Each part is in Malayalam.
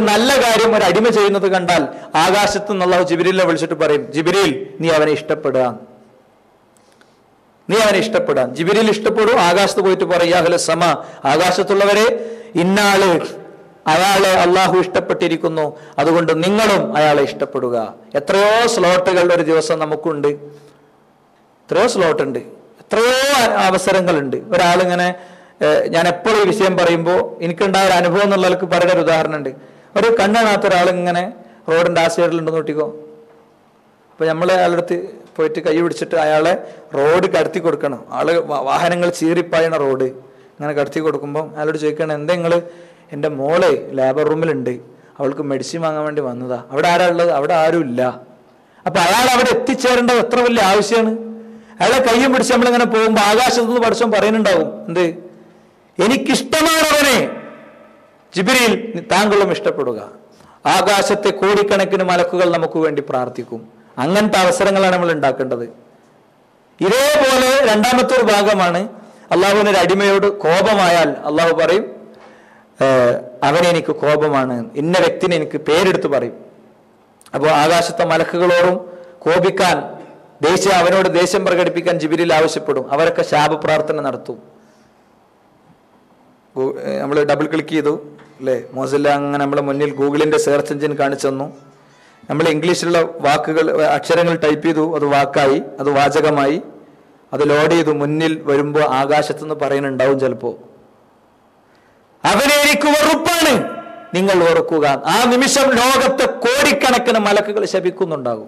ഒരു നല്ല കാര്യം ഒരു അടിമ ചെയ്യുന്നത് കണ്ടാൽ ആകാശത്ത് നിന്ന് അള്ളാഹു ജിബിരിലിനെ വിളിച്ചിട്ട് പറയും ജിബിരിൽ നീ അവനെ ഇഷ്ടപ്പെടുക നീ അവനെ ഇഷ്ടപ്പെടാൻ ജിബിരിൽ ഇഷ്ടപ്പെടും ആകാശത്ത് പോയിട്ട് പറയാഹല സമ ആകാശത്തുള്ളവരെ ഇന്നാള് അയാളെ അള്ളാഹു ഇഷ്ടപ്പെട്ടിരിക്കുന്നു അതുകൊണ്ട് നിങ്ങളും അയാളെ ഇഷ്ടപ്പെടുക എത്രയോ സ്ലോട്ടുകൾ ഒരു ദിവസം നമുക്കുണ്ട് എത്രയോ സ്ലോട്ട് ഉണ്ട് എത്രയോ അ- അവസരങ്ങളുണ്ട് ഒരാളിങ്ങനെ ഏഹ്, ഞാൻ എപ്പോഴും ഈ വിഷയം പറയുമ്പോൾ എനിക്കുണ്ടായ ഒരു അനുഭവം എന്നുള്ളവർക്ക് പറയുന്ന ഒരു ഉദാഹരണം ഉണ്ട് ഒരു കണ്ണാത്ത ഒരാൾ ഇങ്ങനെ റോഡിന്റെ ആ സൈഡിലുണ്ടെന്ന് നോട്ടിക്കോ അപ്പൊ നമ്മൾ അയാളുടെ അടുത്ത് പോയിട്ട് കൈ പിടിച്ചിട്ട് അയാളെ റോഡ് കടത്തി കൊടുക്കണം ആള് വാ- വാഹനങ്ങൾ ചീറിപ്പായണ റോഡ് ഇങ്ങനെ കടത്തി കൊടുക്കുമ്പോൾ അയാളോട് ചോദിക്കണം എന്താ നിങ്ങള് എൻ്റെ മോള് ലേബർ റൂമിലുണ്ട് അവൾക്ക് മെഡിസിൻ വാങ്ങാൻ വേണ്ടി വന്നതാ അവിടെ ആരാ ഉള്ളത് അവിടെ ആരും ഇല്ല അപ്പൊ അയാൾ അവിടെ എത്തിച്ചേരേണ്ടത് എത്ര വലിയ ആവശ്യമാണ് അയാളെ കയ്യും പിടിച്ച് നമ്മളിങ്ങനെ പോകുമ്പോൾ ആകാശത്ത് നിന്ന് പഠിച്ചോൻ പറയുന്നുണ്ടാവും എന്ത് എനിക്കിഷ്ടമാണവനെ ജിബിരിയിൽ താങ്കളും ഇഷ്ടപ്പെടുക ആകാശത്തെ കോടിക്കണക്കിന് മലക്കുകൾ നമുക്ക് വേണ്ടി പ്രാർത്ഥിക്കും അങ്ങനത്തെ അവസരങ്ങളാണ് നമ്മൾ ഉണ്ടാക്കേണ്ടത് ഇതേപോലെ രണ്ടാമത്തെ ഒരു ഭാഗമാണ് അള്ളാഹുവിന് ഒരു അടിമയോട് കോപമായാൽ അള്ളാഹു പറയും "ഏഹ്, അവനെ എനിക്ക് കോപമാണ് ഇന്ന വ്യക്തിനെ എനിക്ക് പേരെടുത്ത് പറയും അപ്പോൾ ആകാശത്തെ മലക്കുകളോടും കോപിക്കാൻ ദേഷ്യം അവനോട് ദേഷ്യം പ്രകടിപ്പിക്കാൻ ജിബിരിൽ ആവശ്യപ്പെടും അവരൊക്കെ ശാപപ്രാർത്ഥന നടത്തും നമ്മൾ ഡബിൾ ക്ലിക്ക് ചെയ്തു അല്ലേ മോസില്ല അങ്ങനെ നമ്മളെ മുന്നിൽ ഗൂഗിളിന്റെ സെർച്ച് എഞ്ചിൻ കാണിച്ചു തന്നു നമ്മൾ ഇംഗ്ലീഷിലുള്ള വാക്കുകൾ അക്ഷരങ്ങൾ ടൈപ്പ് ചെയ്തു അത് വാക്കായി അത് വാചകമായി അത് ലോഡ് ചെയ്തു മുന്നിൽ വരുമ്പോൾ ആകാശത്തുനിന്ന് പറയുന്നുണ്ടാവും ചിലപ്പോ അവനെ എനിക്ക് വെറുപ്പാണ് നിങ്ങൾ വെറുക്കുക ആ നിമിഷം ലോകത്തെ കോടിക്കണക്കിന് മലക്കുകൾ ശപിക്കുന്നുണ്ടാകും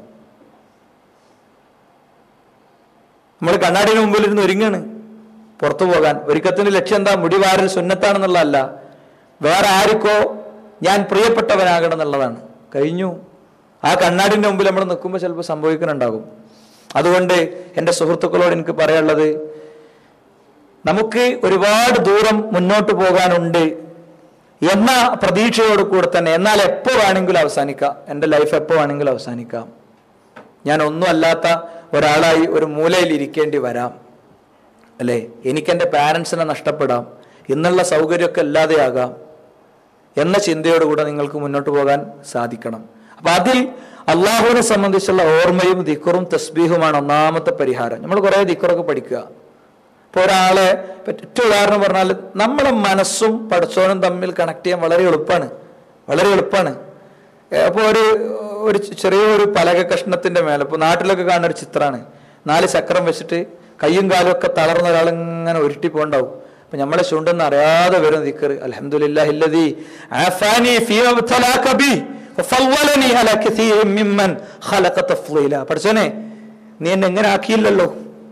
നമ്മൾ കണ്ണാടിന് മുമ്പിൽ ഇരുന്ന് ഒരുങ്ങാണ് പുറത്തു പോകാൻ ഒരുക്കത്തിന്റെ ലക്ഷ്യം എന്താ മുടിവാരൽ സുന്നത്താണെന്നുള്ളതല്ല വേറെ ആർക്കോ ഞാൻ പ്രിയപ്പെട്ടവനാകണം എന്നുള്ളതാണ് കഴിഞ്ഞു ആ കണ്ണാടിന്റെ മുമ്പിൽ നമ്മൾ നിൽക്കുമ്പോൾ ചിലപ്പോൾ സംഭവിക്കുന്നുണ്ടാകും അതുകൊണ്ട് എൻ്റെ സുഹൃത്തുക്കളോട് എനിക്ക് പറയാനുള്ളത് നമുക്ക് ഒരുപാട് ദൂരം മുന്നോട്ട് പോകാനുണ്ട് എന്ന പ്രതീക്ഷയോട് കൂടെ തന്നെ എന്നാൽ എപ്പോൾ വേണമെങ്കിലും അവസാനിക്കാം എൻ്റെ ലൈഫ് എപ്പോൾ വേണമെങ്കിലും അവസാനിക്കാം ഞാൻ ഒന്നും അല്ലാത്ത ഒരാളായി ഒരു മൂലയിൽ ഇരിക്കേണ്ടി വരാം അല്ലേ എനിക്ക് എൻ്റെ പാരൻസിനെ നഷ്ടപ്പെടാം എന്നുള്ള സൗകര്യമൊക്കെ ഇല്ലാതെയാകാം എന്ന ചിന്തയോടുകൂടെ നിങ്ങൾക്ക് മുന്നോട്ട് പോകാൻ സാധിക്കണം അപ്പൊ അതിൽ അള്ളാഹുവിനെ സംബന്ധിച്ചുള്ള ഓർമ്മയും ദിക്കറും തസ്ബീഹുമാണ് ഒന്നാമത്തെ പരിഹാരം നമ്മൾ കുറേ ദിക്കറൊക്കെ പഠിക്കുക ഇപ്പൊ ഒരാളെ ഇപ്പൊ ഏറ്റവും ഉദാഹരണം പറഞ്ഞാൽ നമ്മളെ മനസ്സും പഠിച്ചോനും തമ്മിൽ കണക്ട് ചെയ്യാൻ വളരെ എളുപ്പമാണ് വളരെ എളുപ്പമാണ് അപ്പോൾ ഒരു ഒരു ചെറിയൊരു പലക കഷ്ണത്തിന്റെ മേലെ ഇപ്പോൾ നാട്ടിലൊക്കെ കാണുന്ന ഒരു ചിത്രമാണ് നാല് ചക്രം വെച്ചിട്ട് കയ്യും കാലും ഒക്കെ തളർന്ന ഒരാൾ ഇങ്ങനെ ഉരുട്ടി പോണ്ടാവും അപ്പൊ നമ്മളെ ചുണ്ടെന്ന് അറിയാതെ വരുന്ന ദിക്കർ അൽഹംദുലില്ലാഹില്ലദീ ആഫാനി ഫീമ ഇബ്തലാക ബി വഫവ്വലനി അലാ കസീറിൻ മിമ്മൻ ഖലഖ തഫ്ളീല പഠിച്ചോനെ നീ എന്നെ എങ്ങനെ ആക്കിയില്ലല്ലോ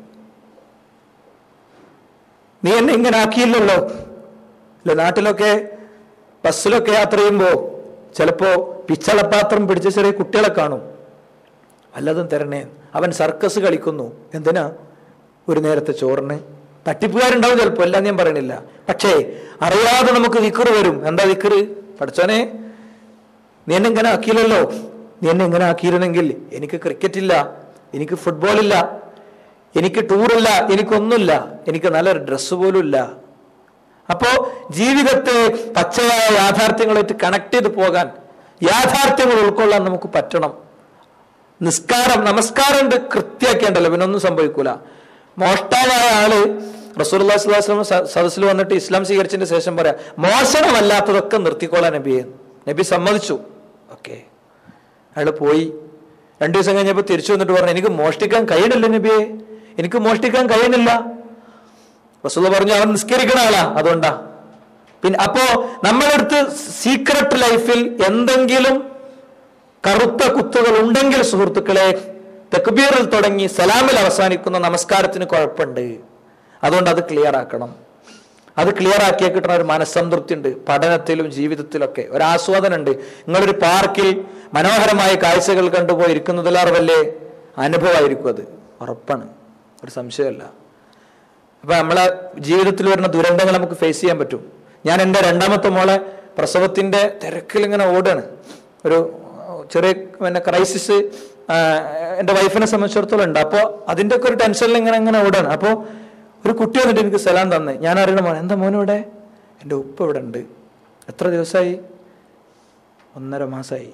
നീ എന്നെ ഇങ്ങനെ ആക്കിയില്ലല്ലോ അല്ല നാട്ടിലൊക്കെ ബസ്സിലൊക്കെ യാത്ര ചെയ്യുമ്പോൾ ചിലപ്പോ പിച്ചളപാത്രം പിടിച്ച ചെറിയ കുട്ടികളെ കാണും വല്ലതും തരണേ അവൻ സർക്കസ് കളിക്കുന്നു എന്തിനാ ഒരു നേരത്തെ ചോറിന് തട്ടിപ്പുകാരുണ്ടാവും ചിലപ്പോൾ എല്ലാം ഞാൻ പറയണില്ല പക്ഷേ അറിയാതെ നമുക്ക് വിക്കറ് വരും എന്താ വിക്കറ് പഠിച്ചോനെ നീ എന്നെ ഇങ്ങനെ ആക്കിയില്ലല്ലോ നീ എന്നെ ഇങ്ങനെ ആക്കിയിരുന്നെങ്കിൽ എനിക്ക് ക്രിക്കറ്റ് ഇല്ല എനിക്ക് ഫുട്ബോൾ ഇല്ല എനിക്ക് ടൂറില്ല എനിക്കൊന്നുമില്ല എനിക്ക് നല്ലൊരു ഡ്രസ്സ് പോലും ഇല്ല അപ്പോ ജീവിതത്തെ പച്ചയായ യാഥാർത്ഥ്യങ്ങളായിട്ട് കണക്ട് ചെയ്ത് പോകാൻ യാഥാർത്ഥ്യങ്ങൾ ഉൾക്കൊള്ളാൻ നമുക്ക് പറ്റണം നിസ്കാരം നമസ്കാരം ഉണ്ട് കൃത്യാക്കേണ്ടല്ലോ പിന്നെ ഒന്നും സംഭവിക്കൂല മോഷ്ടാവായ ആള് റസൂൽ സദസ്സിൽ വന്നിട്ട് ഇസ്ലാം സ്വീകരിച്ചതിന് ശേഷം പറയാം മോശമല്ലാത്തതൊക്കെ നിർത്തിക്കോളാൻ നബിയെ നബി സമ്മതിച്ചു ഓക്കെ അയാൾ പോയി രണ്ടു ദിവസം കഴിഞ്ഞപ്പോൾ തിരിച്ചു വന്നിട്ട് പറഞ്ഞു എനിക്ക് മോഷ്ടിക്കാൻ കഴിയണില്ല നബിയെ എനിക്ക് മോഷ്ടിക്കാൻ കഴിയണില്ല റസൂൽ പറഞ്ഞു അവൻ നിസ്കരിക്കണ ആളാ അതുകൊണ്ടാ പിന്നെ അപ്പോ നമ്മളെടുത്ത് സീക്രട്ട് ലൈഫിൽ എന്തെങ്കിലും കറുത്ത കുത്തുകൾ ഉണ്ടെങ്കിൽ സുഹൃത്തുക്കളെ തെക്കുബീറിൽ തുടങ്ങി സലാമിൽ അവസാനിക്കുന്ന നമസ്കാരത്തിന് കുഴപ്പമുണ്ട് അതുകൊണ്ട് അത് ക്ലിയർ ആക്കണം അത് ക്ലിയർ ആക്കിയ കിട്ടുന്ന ഒരു മനസ്സംതൃപ്തി ഉണ്ട് പഠനത്തിലും ജീവിതത്തിലൊക്കെ ഒരു ആസ്വാദനം ഉണ്ട് നിങ്ങളൊരു പാർക്കിൽ മനോഹരമായ കാഴ്ചകൾ കണ്ടുപോയി ഇരിക്കുന്നതിലേറെ വലിയ അനുഭവമായിരിക്കും അത് ഉറപ്പാണ് ഒരു സംശയമല്ല അപ്പൊ നമ്മളെ ജീവിതത്തിൽ വരുന്ന ദുരന്തങ്ങൾ നമുക്ക് ഫേസ് ചെയ്യാൻ പറ്റും ഞാൻ എൻ്റെ രണ്ടാമത്തെ മോളെ പ്രസവത്തിന്റെ തിരക്കിൽ ഇങ്ങനെ ഓടുകയാണ് ഒരു ചെറിയ പിന്നെ ക്രൈസിസ് എൻ്റെ വൈഫിനെ സംബന്ധിച്ചിടത്തോളം ഉണ്ട് അപ്പോൾ അതിൻ്റെ ഒക്കെ ഒരു ടെൻഷനിൽ ഇങ്ങനെ ഇങ്ങനെ ഓടുകയാണ് അപ്പോൾ ഒരു കുട്ടി വന്നിട്ട് എനിക്ക് സലാം തന്നെ ഞാൻ അറിയണ മോൻ എന്താ മോൻ ഇവിടെ എൻ്റെ ഉപ്പ ഇവിടെ ഉണ്ട് എത്ര ദിവസമായി ഒന്നര മാസമായി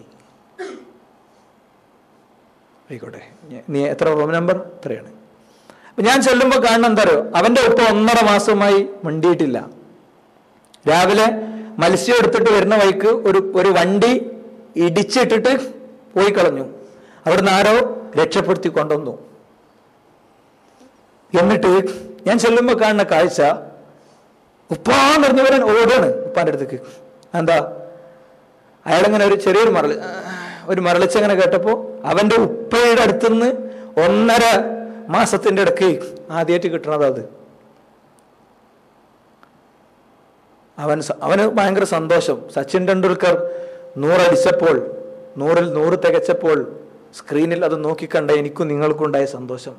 ആയിക്കോട്ടെ ഞ- നീ എത്ര റൂം നമ്പർ എത്രയാണ് അപ്പൊ ഞാൻ ചെല്ലുമ്പോൾ കാണുന്ന എന്താ അറിയോ അവന്റെ ഉപ്പ ഒന്നര മാസമായി മിണ്ടിയിട്ടില്ല രാവിലെ മത്സ്യം എടുത്തിട്ട് വരുന്ന വഴിക്ക് ഒരു ഒരു വണ്ടി ഇടിച്ചിട്ടിട്ട് പോയി കളഞ്ഞു അവിടുന്ന് ആരോ രക്ഷപ്പെടുത്തി കൊണ്ടുവന്നു എന്നിട്ട് ഞാൻ ചെല്ലുമ്പോൾ കാണുന്ന കാഴ്ച ഉപ്പാന്ന് പറഞ്ഞവരൻ ഓടാണ് ഉപ്പാന്റെ അടുത്തേക്ക് എന്താ അയാളങ്ങനെ ഒരു ചെറിയൊരു മറളി ആ, ഒരു മരളിച്ചങ്ങനെ കേട്ടപ്പോ അവന്റെ ഉപ്പയുടെ അടുത്തുനിന്ന് ഒന്നര മാസത്തിന്റെ ഇടയ്ക്ക് ആദ്യമായിട്ട് കിട്ടണത് അത് അവൻ സ- അവന് ഭയങ്കര സന്തോഷം സച്ചിൻ ടെണ്ടുൽക്കർ നൂറടിച്ചപ്പോൾ നൂറിൽ നൂറ് തികച്ചപ്പോൾ സ്ക്രീനിൽ അത് നോക്കിക്കണ്ട എനിക്കും നിങ്ങൾക്കും ഉണ്ടായ സന്തോഷം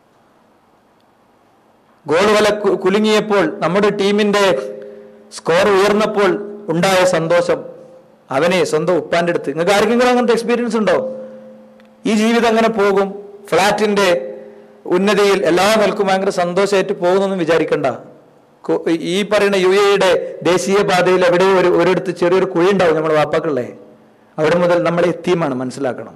ഗോൾ വല കു- കുലുങ്ങിയപ്പോൾ നമ്മുടെ ടീമിന്റെ സ്കോർ ഉയർന്നപ്പോൾ ഉണ്ടായ സന്തോഷം അവനെ സ്വന്തം ഉപ്പാന്റെ അടുത്ത് നിങ്ങൾക്ക് ആർക്കെങ്കിലും അങ്ങനത്തെ എക്സ്പീരിയൻസ് ഉണ്ടോ ഈ ജീവിതം അങ്ങനെ പോകും ഫ്ലാറ്റിന്റെ ഉന്നതിയിൽ എല്ലാ നിലക്കും ഭയങ്കര സന്തോഷമായിട്ട് പോകുന്നൊന്നും വിചാരിക്കണ്ട കു- ഈ പറയുന്ന യു എയുടെ ദേശീയ പാതയിൽ എവിടെയോ ഒരു ഒരിടത്ത് ചെറിയൊരു കുഴി ഉണ്ടാവും നമ്മുടെ വാപ്പാക്കുള്ളേ അവിടെ മുതൽ നമ്മൾ എത്തിയുമാണ് മനസ്സിലാക്കണം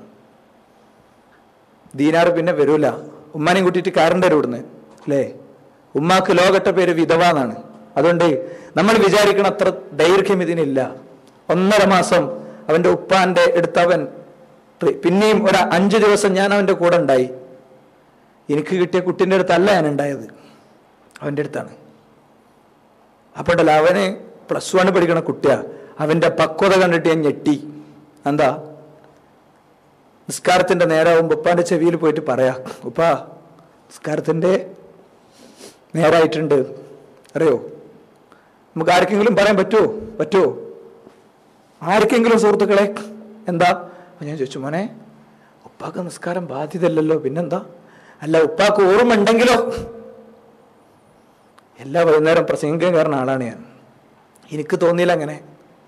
ദീനാറ് പിന്നെ വരൂല ഉമ്മാനെയും കൂട്ടിയിട്ട് കാറിൻ്റെ ഇവിടുന്ന് അല്ലേ ഉമ്മാക്ക് ലോകത്തെ പേര് വിധവ എന്നാണ് അതുകൊണ്ട് നമ്മൾ വിചാരിക്കണ അത്ര ദൈർഘ്യം ഇതിനില്ല ഒന്നര മാസം അവന്റെ ഉപ്പാന്റെ അടുത്തവൻ പി- പിന്നെയും ഒരു അഞ്ചു ദിവസം ഞാൻ അവന്റെ കൂടെ ഉണ്ടായി എനിക്ക് കിട്ടിയ കുട്ടിൻ്റെ അടുത്തല്ല ഞാൻ ഉണ്ടായത് അവന്റെ അടുത്താണ് അപ്പോഴല്ല അവന് പ്ലസ് വൺ പഠിക്കണ കുട്ടിയാ അവന്റെ പക്വത കണ്ടിട്ട് ഞാൻ ഞെട്ടി എന്താ നിസ്കാരത്തിന്റെ നേരാവുമ്പോ ഉപ്പാന്റെ ചെവിയിൽ പോയിട്ട് പറയാ ഉപ്പാ നിസ്കാരത്തിന്റെ നേരായിട്ടുണ്ട് അറിയോ നമുക്ക് ആർക്കെങ്കിലും പറയാൻ പറ്റുമോ പറ്റുമോ ആർക്കെങ്കിലും സുഹൃത്തുക്കളെ എന്താ അപ്പൊ ഞാൻ ചോദിച്ചു മോനെ ഉപ്പാക്ക് നിസ്കാരം ബാധ്യതയല്ലല്ലോ പിന്നെന്താ അല്ല ഉപ്പാക്ക് ഓർമ്മ ഉണ്ടെങ്കിലോ എല്ലാ വൈകുന്നേരം പ്രസംഗിക്കാൻ കാരണം ആളാണ് ഞാൻ എനിക്ക് തോന്നിയില്ല അങ്ങനെ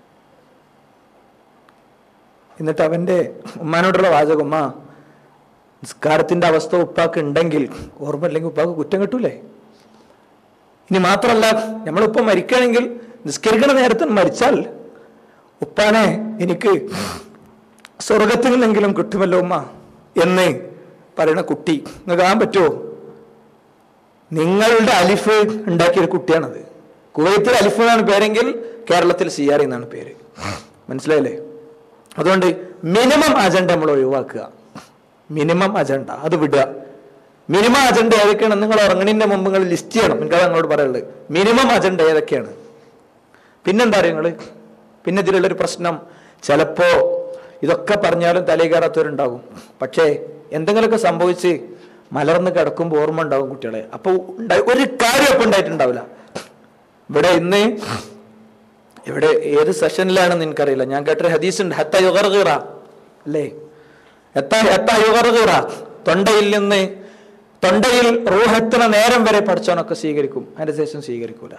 എന്നിട്ട് അവന്റെ ഉമ്മാനോടുള്ള വാചകം ഉമ്മ നിസ്കാരത്തിന്റെ അവസ്ഥ ഉപ്പാക്ക് ഉണ്ടെങ്കിൽ ഓർമ്മ ഇല്ലെങ്കിൽ ഉപ്പാക്ക് കുറ്റം കിട്ടൂലേ ഇനി മാത്രമല്ല നമ്മളിപ്പോ മരിക്കുകയാണെങ്കിൽ നിസ്കരിക്കണ നേരത്തെ മരിച്ചാൽ ഉപ്പാനെ എനിക്ക് സ്വർഗത്തിൽ നിന്നെങ്കിലും കിട്ടുമല്ലോ ഉമ്മ എന്ന് പറയുന്ന കുട്ടി നിങ്ങൾക്ക് കാണാൻ പറ്റുമോ നിങ്ങളുടെ അലിഫ് ഉണ്ടാക്കിയൊരു കുട്ടിയാണത് കുവൈത്തിൽ അലിഫ് എന്നാണ് പേരെങ്കിൽ കേരളത്തിൽ സിയാറി എന്നാണ് പേര് മനസ്സിലായില്ലേ അതുകൊണ്ട് മിനിമം അജണ്ട നമ്മൾ ഒഴിവാക്കുക മിനിമം അജണ്ട അത് വിടുക മിനിമം അജണ്ട ഏതൊക്കെയാണ് നിങ്ങൾ ഉറങ്ങണിന്റെ മുമ്പ് നിങ്ങൾ ലിസ്റ്റ് ചെയ്യണം എനിക്ക് നിങ്ങളോട് പറയുള്ളത് മിനിമം അജണ്ട ഏതൊക്കെയാണ് പിന്നെന്താ അറിയോ നിങ്ങള് പിന്നെ ഇതിലുള്ളൊരു പ്രശ്നം ചിലപ്പോ ഇതൊക്കെ പറഞ്ഞാലും തലേ കയറാത്തവരുണ്ടാകും പക്ഷേ എന്തെങ്കിലുമൊക്കെ സംഭവിച്ച് മലർന്ന് കിടക്കുമ്പോൾ ഓർമ്മ ഉണ്ടാവും കുട്ടികളെ അപ്പൊ ഉണ്ടായി- ഒരു കാര്യം അപ്പൊ ഉണ്ടായിട്ടുണ്ടാവില്ല ഇവിടെ ഇന്ന് ഇവിടെ ഏത് സെഷനിലാണെന്ന് എനിക്കറിയില്ല ഞാൻ കേട്ടൊരു ഹദീസ് ഉണ്ട് ഹത്ത യുഗർഗീറ അല്ലേ എത്ത എത്ത യുഗർഗീറ തൊണ്ടയിൽ നിന്ന് തൊണ്ടയിൽ റൂഹെത്തുന്ന നേരം വരെ പഠിച്ചവനൊക്കെ സ്വീകരിക്കും അതിന്റെ ശേഷം സ്വീകരിക്കൂല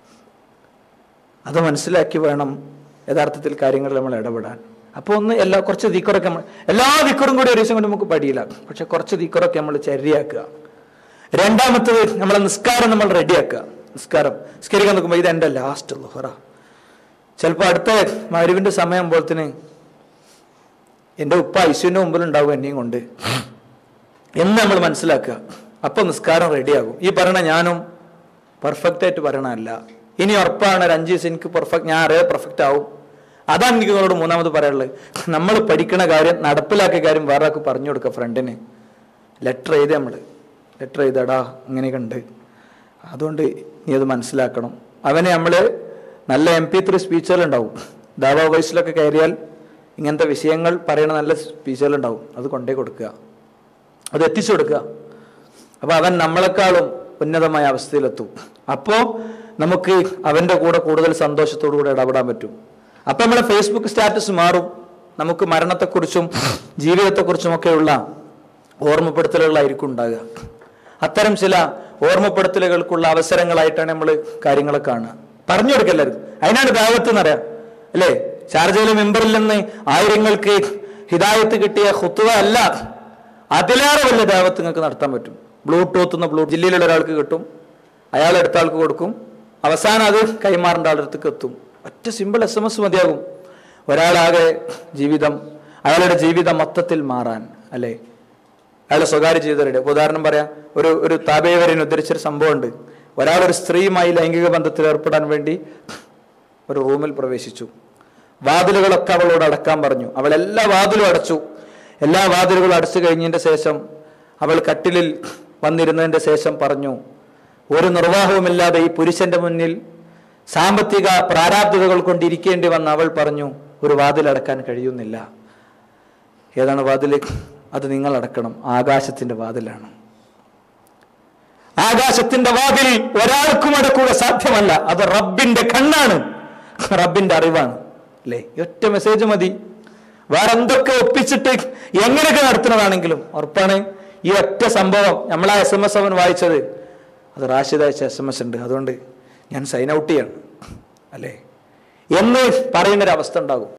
അത് മനസ്സിലാക്കി വേണം യഥാർത്ഥത്തിൽ കാര്യങ്ങളിൽ നമ്മൾ ഇടപെടാൻ അപ്പോൾ ഒന്ന് എല്ലാ കുറച്ച് ദിക്കറൊക്കെ നമ്മൾ എല്ലാ ദിക്കറും കൂടി ഒരു ദിവസം കൊണ്ട് നമുക്ക് പഠിയില്ല പക്ഷെ കുറച്ച് ദിക്കറൊക്കെ നമ്മൾ ചരിയാക്കുക രണ്ടാമത്തത് നമ്മളെ നിസ്കാരം നമ്മൾ റെഡിയാക്കുക നിസ്കാരം നിസ്കരിക്കാൻ നോക്കുമ്പോൾ ഇത് എൻ്റെ ലാസ്റ്റ് ലുഹറ ചിലപ്പോൾ അടുത്ത മരുവിന്റെ സമയം പോലത്തിന് എൻ്റെ ഉപ്പ ഐശ്വന്റെ മുമ്പിൽ ഉണ്ടാവും എന്നെയും കൊണ്ട് എന്ന് നമ്മൾ മനസ്സിലാക്കുക അപ്പൊ നിസ്കാരം റെഡിയാകും ഈ പറയണ ഞാനും പെർഫെക്റ്റ് ആയിട്ട് പറയണല്ല ഇനി ഉറപ്പാണ് ഒരു അഞ്ച് ദിവസം എനിക്ക് പെർഫെക്റ്റ് ഞാൻ അറിയാതെ പെർഫെക്റ്റ് ആവും അതാണ് എനിക്ക് നിങ്ങളോട് മൂന്നാമത് പറയാനുള്ളത് നമ്മൾ പഠിക്കണ കാര്യം നടപ്പിലാക്കിയ കാര്യം വേറെ ആൾക്ക് പറഞ്ഞു കൊടുക്കുക ഫ്രണ്ടിന് ലെറ്റർ എഴുതി നമ്മൾ ലെറ്റർ എഴുതടാ ഇങ്ങനെയൊക്കെ ഉണ്ട് അതുകൊണ്ട് നീ അത് മനസ്സിലാക്കണം അവനെ നമ്മൾ നല്ല എം പി ത്രീ സ്പീച്ചുകളുണ്ടാവും ദാവാ വോയിസിലൊക്കെ കയറിയാൽ ഇങ്ങനത്തെ വിഷയങ്ങൾ പറയുന്ന നല്ല സ്പീച്ചുകളുണ്ടാവും അത് കൊണ്ടേ കൊടുക്കുക അത് എത്തിച്ചു കൊടുക്കുക അപ്പൊ അവൻ നമ്മളെക്കാളും ഉന്നതമായ അവസ്ഥയിലെത്തും അപ്പോ നമുക്ക് അവന്റെ കൂടെ കൂടുതൽ സന്തോഷത്തോടു കൂടെ ഇടപെടാൻ പറ്റും അപ്പൊ നമ്മളെ ഫേസ്ബുക്ക് സ്റ്റാറ്റസ് മാറും നമുക്ക് മരണത്തെക്കുറിച്ചും ജീവിതത്തെക്കുറിച്ചും ഒക്കെയുള്ള ഓർമ്മപ്പെടുത്തലുകളായിരിക്കും ഉണ്ടാകുക അത്തരം ചില ഓർമ്മപ്പെടുത്തലുകൾക്കുള്ള അവസരങ്ങളായിട്ടാണ് നമ്മൾ കാര്യങ്ങളെ കാണുക പറഞ്ഞു കൊടുക്കല്ലാരും അതിനാണ് ദാവത്ത് എന്നറിയാം അല്ലേ ഷാർജയിലെ മെമ്പറിൽ നിന്ന് ആയിരങ്ങൾക്ക് ഹിദായത്ത് കിട്ടിയ ഹുത്തുവ അല്ല അതിലേറെ വലിയ ദാവത്ത് നിങ്ങൾക്ക് നടത്താൻ പറ്റും ബ്ലൂടൂത്ത് എന്ന ബ്ലൂ ജില്ലയിലുള്ള ഒരാൾക്ക് കിട്ടും അയാൾ അടുത്ത ആൾക്ക് കൊടുക്കും അവസാനം അത് കൈമാറേണ്ട ആളുടെ അടുത്തേക്ക് എത്തും ഒറ്റ സിമ്പിൾ എസ് എം എസ് മതിയാകും ഒരാളാകെ ജീവിതം അയാളുടെ ജീവിതം മൊത്തത്തിൽ മാറാൻ അല്ലേ അയാളുടെ സ്വകാര്യ ജീവിതത്തിലൂടെ ഇപ്പൊ ഉദാഹരണം പറയാം ഒരു ഒരു താപേവരൻ ഉദ്ധരിച്ചൊരു സംഭവമുണ്ട് ഒരാൾ ഒരു സ്ത്രീയുമായി ലൈംഗിക ബന്ധത്തിൽ ഏർപ്പെടാൻ വേണ്ടി ഒരു റൂമിൽ പ്രവേശിച്ചു വാതിലുകളൊക്കെ അവളോട് അടക്കാൻ പറഞ്ഞു അവൾ എല്ലാ വാതിലും അടച്ചു എല്ലാ വാതിലുകളും അടച്ചു കഴിഞ്ഞതിന്റെ ശേഷം അവൾ കട്ടിലിൽ വന്നിരുന്നതിന്റെ ശേഷം പറഞ്ഞു ഒരു നിർവാഹവുമില്ലാതെ ഈ പുരുഷന്റെ മുന്നിൽ സാമ്പത്തിക പ്രാരാബ്ധതകൾ കൊണ്ടിരിക്കേണ്ടി വന്ന അവൾ പറഞ്ഞു ഒരു വാതിലടക്കാൻ കഴിയുന്നില്ല ഏതാണ് വാതിൽ അത് നിങ്ങൾ അടക്കണം ആകാശത്തിന്റെ വാതിലാണ് ആകാശത്തിന്റെ വാതിൽ ഒരാൾക്കും അടക്കുക സാധ്യമല്ല അത് റബ്ബിന്റെ കണ്ണാണ് റബ്ബിന്റെ അറിവാണ് അല്ലേ ഈ ഒറ്റ മെസ്സേജ് മതി വേറെ എന്തൊക്കെ ഒപ്പിച്ചിട്ട് എങ്ങനെയൊക്കെ നടത്തുന്നതാണെങ്കിലും ഉറപ്പാണ് ഈ ഒറ്റ സംഭവം നമ്മളാ എസ് എം എസ് അവൻ വായിച്ചത് അത് റാഷിദ് അയച്ച എസ് എം എസ് ഉണ്ട് അതുകൊണ്ട് ഞാൻ സൈൻ ഔട്ട് ചെയ്യാണ് അല്ലേ എന്ന് പറയുന്നൊരവസ്ഥ ഉണ്ടാകും